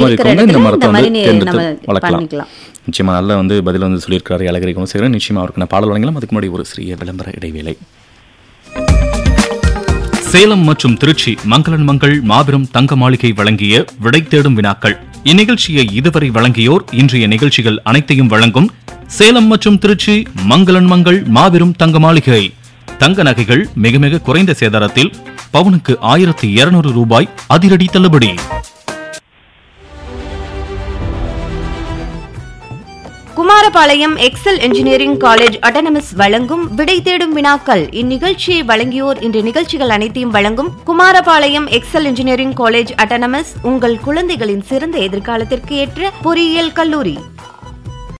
மாதிரி இருக்கிற இருக்கவங்க இந்த இடத்துல மரத்தை இந்த வந்து மாதிரி நி- தேர்ந்தெடுத்து நம்ம வளர்க்கலாம் பண்ணிக்கலாம் நிச்சயமா நல்ல வந்து பதில் வந்து சொல்லியிருக்காரு அழகரை குணசேகரன் நிச்சயமா அவருக்கு நான் பாடல் வழங்கலாம் அதுக்கு முன்னாடி ஒரு சிறிய விளம்பர இடைவேளை சேலம் மற்றும் திருச்சி மங்களன் மங்கள் மாபெரும் தங்க மாளிகை வழங்கிய விடை தேடும் வினாக்கள் இந்நிகழ்ச்சியை இதுவரை வழங்கியோர் இன்றைய நிகழ்ச்சிகள் அனைத்தையும் வழங்கும் சேலம் மற்றும் திருச்சி மங்களன் மங்கள் மாபெரும் தங்க மாளிகை தங்க நகைகள் மிக மிக குறைந்த சேதாரத்தில் பவுனுக்கு ஆயிரத்தி இருநூறு ரூபாய் அதிரடி தள்ளுபடி Kumarapalayam Excel engineering college autonomous வழங்கும் விடை தேடும் வினாக்கள் இந்நிகழ்ச்சியை வழங்கியோர் இன்று நிகழ்ச்சிகள் அனைத்தையும் வழங்கும் Kumarapalayam Excel engineering college autonomous உங்கள் குழந்தைகளின் சிறந்த எதிர்காலத்திற்கு ஏற்ற பொறியியல் கல்லூரி